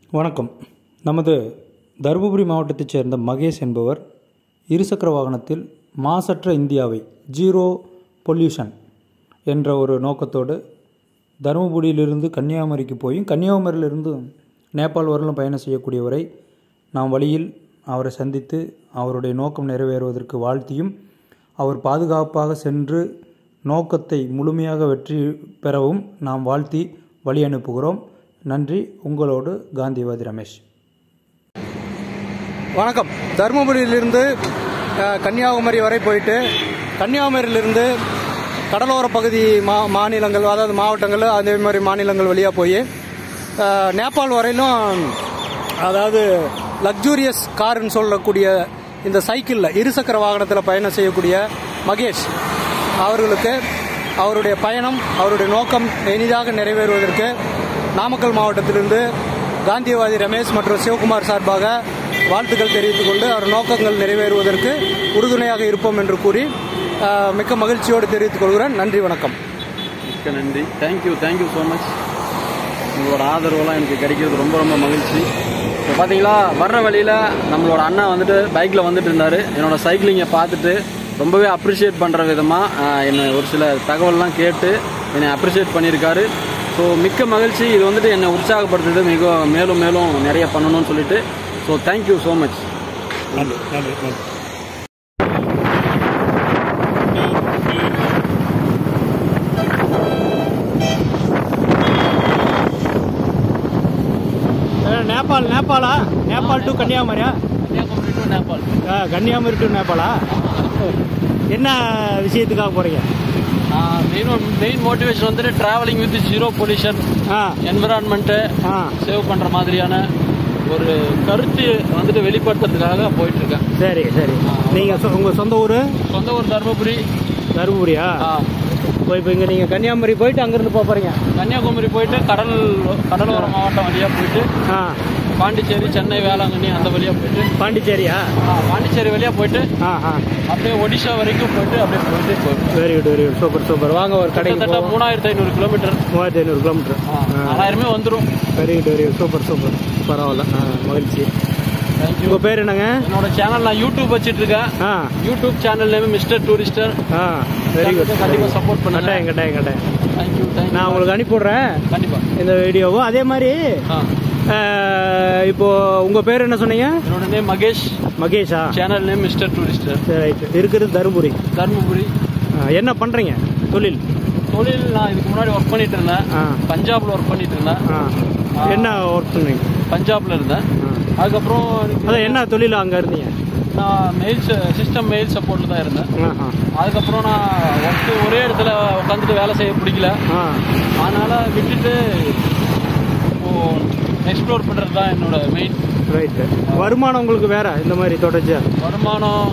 வணக்கம் நமது தருமபுரி மாவட்டத்தைச் சேர்ந்த மகேஷ் என்பவர் இருசக்கர வாகனத்தில் மாசற்ற இந்தியாவை ஜீரோ பொல்யூஷன் என்ற ஒரு நோக்கத்தோடு தருமபுரியிலிருந்து கன்னியாகுமரிக்கு போயும் கன்னியாகுமரியிலிருந்து நேபாள் வரலும் பயணம் செய்யக்கூடியவரை நாம் வழியில் அவரை சந்தித்து அவருடைய நோக்கம் நிறைவேறுவதற்கு வாழ்த்தியும் அவர் பாதுகாப்பாக சென்று நோக்கத்தை முழுமையாக வெற்றி பெறவும் நாம் வாழ்த்தி வழி அனுப்புகிறோம் நன்றி உங்களோடு காந்திவாதி ரமேஷ் வணக்கம் தருமபுரியிலிருந்து அஹ், கன்னியாகுமரி வரை போயிட்டு கன்னியாகுமரியிலிருந்து கடலோர பகுதி மா மாநிலங்கள் அதாவது மாவட்டங்கள் அதே மாதிரி மாநிலங்கள் வழியாக போய் அஹ், நேபாள் வரையிலும் அதாவது லக்ஸூரியஸ் கார்னு சொல்லக்கூடிய இந்த சைக்கிளில் இருசக்கர வாகனத்தில் பயணம் செய்யக்கூடிய மகேஷ் அவர்களுக்கு அவருடைய பயணம் அவருடைய நோக்கம் இனிதாக நிறைவேறுவதற்கு நாமக்கல் மாவட்டத்திலிருந்து காந்தியவாதி ரமேஷ் மற்றும் சிவகுமார் சார்பாக வாழ்த்துக்கள் தெரிவித்துக் கொண்டு அவர் நோக்கங்கள் நிறைவேறுவதற்கு உறுதுணையாக இருப்போம் என்று கூறி அஹ், மிக்க மகிழ்ச்சியோடு தெரிவித்துக் கொள்கிறேன் நன்றி வணக்கம் மிக்க நன்றி தேங்க்யூ தேங்க்யூ ஸோ மச் உங்களோட ஆதரவெல்லாம் எனக்கு கிடைக்கிறது ரொம்ப ரொம்ப மகிழ்ச்சி இப்போ பார்த்தீங்களா வர்ற வழியில் நம்மளோட அண்ணா வந்துட்டு பைக்கில் வந்துட்டு இருந்தார் என்னோட சைக்கிளிங்கை பார்த்துட்டு ரொம்பவே அப்ரிஷியேட் பண்ணுற விதமாக என்னை ஒரு சில தகவல்லாம் கேட்டு என்னை அப்ரிஷியேட் பண்ணியிருக்காரு ஸோ மிக்க மகிழ்ச்சி இது வந்துட்டு என்னை உற்சாகப்படுத்துது மிக மேலும் மேலும் நிறைய பண்ணணும்னு சொல்லிட்டு ஸோ தேங்க்யூ ஸோ மச் நன்றி நன்றி நன்றி நேபாள் நேபாளா நேபாள் டு கன்னியாகுமரியா கன்னியாகுமரி டு நேபாள் ஆ, கன்னியாகுமரி டு நேபாளா என்ன விஷயத்துக்காக போறீங்க மெயின் மெயின் மோட்டிவேஷன் வந்துட்டு டிராவலிங் வித் ஜீரோ பொல்யூஷன் ஆ என்விரான்மெண்ட்டை ஆ சேவ் பண்ற மாதிரியான ஒரு கருத்து வந்துட்டு வெளிப்படுத்துறதுக்காக போயிட்டு இருக்கேன் சரி சரி நீங்கள் சொ- உங்க சொந்த ஊர் சொந்த ஊர் தருமபுரி தருமபுரியா ஆ, இப்போ இப்போ இங்கே நீங்கள் கன்னியாகுமரி போயிட்டு அங்கேருந்து போக போகிறீங்க கன்னியாகுமரி போயிட்டு கடல் கடலோர மாவட்டம் வழியா போயிட்டு ஆ பாண்டிச்சேரி சென்னை வேளாங்கண்ணி அந்த வழியா போயிட்டு பாண்டிச்சேரியா ஆ, பாண்டிச்சேரி வழியா போயிட்டு ஆ ஆ அப்படியே ஒடிஷா வரைக்கும் போயிட்டு அப்படியே போயிட்டு போயிட்டு very good very good super super வாங்க ஒரு கடைக்கு கிட்டத்தட்ட போவோம் மூணாயிரத்தி ஐநூறு கிலோமீட்டர் மூவாயிரத்தி ஐநூறு கிலோமீட்டர் நாலாயிரமே வந்துடும் very good very good super super பரவாயில்ல ஆ மகிழ்ச்சி தேங்க்யூ உங்கள் பேர் என்னங்க என்னோட சேனல் நான் யூடியூப் வச்சிட்டு இருக்கேன் ஆ YouTube channel name mister tourister ஆ வெரி குட் கண்டிப்பா support பண்ணுங்க. கட்டாயம் கட்டாயம் கட்டாயம் தேங்க்யூ தேங்க்யூ நான் உங்களுக்கு அனுப்பிவிட்றேன் கண்டிப்பா இந்த வீடியோவும் அதே மாதிரி ஆ ஆ, இப்போ உங்கள் பேர் என்ன சொன்னீங்க என்னோட நேம் மகேஷ் மகேஷா சேனல் நேம் மிஸ்டர் டூரிஸ்டர் சரி ரைட் இருக்கிறது தருமபுரி தர்மபுரி ஆ, என்ன பண்ணுறீங்க தொழில் தொழில் நான் இதுக்கு முன்னாடி ஒர்க் பண்ணிட்டு இருந்தேன் ஆ பஞ்சாப்ல ஒர்க் பண்ணிட்டு இருந்தேன் ஆ என்ன ஒர்க் பண்ணுவீங்க பஞ்சாப்ல இருந்தேன் ஆ. அதுக்கப்புறம் எனக்கு அதான் என்ன தொழில் அங்கே இருந்தீங்க நான் மெயில் சிஸ்டம் மெயில் சப்போர்ட்ல தான் இருந்தேன் ஆஹா அதுக்கப்புறம் நான் ஒர்க் ஒரே இடத்துல உட்காந்துட்டு வேலை செய்ய பிடிக்கல ஆ அதனால விட்டுட்டு இப்போ எக்ஸ்ப்ளோர் பண்றது தான் என்னோட மெயின் ரைட்டு வருமானம் உங்களுக்கு வேற இந்த மாதிரி தொடர்ச்சியா வருமானம்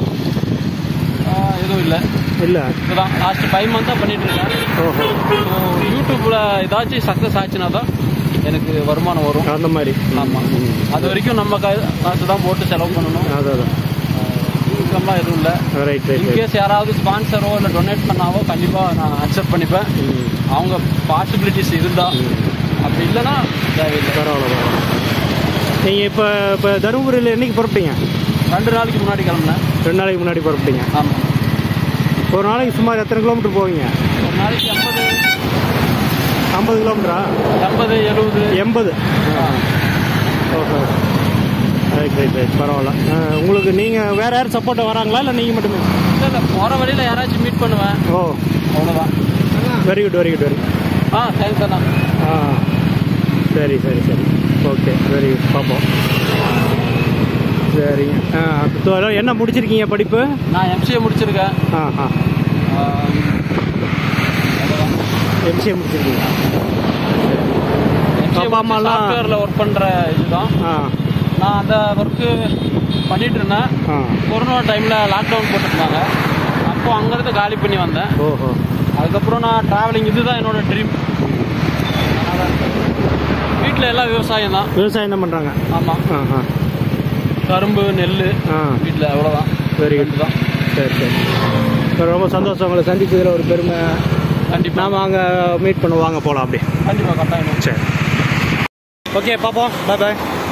ஆ, எதுவும் இல்லை இல்லை இதுதான் லாஸ்ட் ஃபைவ் மந்த்தாக பண்ணிட்டு இருக்கேன் ஓஹோ ஸோ யூடியூப்ல ஏதாச்சும் சக்ஸஸ் ஆச்சுன்னா தான் எனக்கு வருமானம் வரும் அந்த மாதிரி ஆமாம் அது வரைக்கும் நம்ம கா- காசு தான் போட்டு செலவு பண்ணணும் அதான் அதான் இன்கம்லாம் எதுவும் இல்லை ரைட் ரைட் ரைட் இன்கேஸ் யாராவது ஸ்பான்சரோ இல்லை டொனேட் பண்ணாவோ கண்டிப்பாக நான் அக்செப்ட் பண்ணிப்பேன் அவங்க பாசிபிலிட்டிஸ் இருந்தா அப்படி இல்லைன்னா தேவையில்லை பரவாயில்ல பரவாயில்ல நீங்கள் இப்போ இப்போ தருமபுரியில் என்னைக்கு புறப்பட்டீங்க ரெண்டு நாளைக்கு முன்னாடி கிளம்புனேன் ரெண்டு நாளைக்கு முன்னாடி புறப்பட்டீங்க ஆமாம் ஒரு நாளைக்கு சுமார் எத்தனை கிலோமீட்டர் போவீங்க ஒரு நாளைக்கு எண்பது ஐம்பது கிலோமீட்டரா எண்பது எழுபது எண்பது ஓஹோ ரைட் ரைட் ரைட் பரவாயில்ல ஆ, உங்களுக்கு நீங்கள் வேறு யாரும் சப்போர்ட்டாக வராங்களா இல்லை நீங்கள் மட்டுமே இல்லை இல்லை போகிற வழியில் யாராச்சும் மீட் பண்ணுவேன் ஓ அவ்வளோதான் very good very good very ஆ தேங்க்ஸ் அண்ணா ஆ சரி சரி சரி ஓகே வெரி குட் பார்ப்போம் சரிங்க ஆ அப்போ என்ன முடிச்சிருக்கீங்க படிப்பு நான் எம்சிஏ முடிச்சிருக்கேன் ஆ ஆ எம்சிஏ முடிச்சிருக்கீங்க அப்பா அம்மாலாம் சாஃப்ட்வேரில் ஒர்க் பண்ணுற இதுதான் ஆ நான் அந்த ஒர்க்கு பண்ணிட்டு இருந்தேன் ஆ கொரோனா டைமில் லாக்டவுன் போட்டிருந்தாங்க அப்போ அங்கேருந்து காலி பண்ணி வந்தேன் ஓஹோ அதுக்கப்புறம் நான் ட்ராவலிங் இதுதான் என்னோட ட்ரீம் வீட்டில் எல்லாம் விவசாயம் தான் விவசாயம் தான் பண்ணுறாங்க ஆமாம் ஆ ஆ கரும்பு நெல் ஆ வீட்டில் அவ்வளோதான் வெரி குட் தான் சரி சரி இப்போ ரொம்ப சந்தோஷம் உங்களை சந்திச்சதில் ஒரு பெருமை கண்டிப்பாக நாம அங்கே மீட் பண்ணுவோம் வாங்க போகலாம் அப்படியே கண்டிப்பாக கட்டாயம் சரி ஓகே பார்ப்போம் பாய் பாய்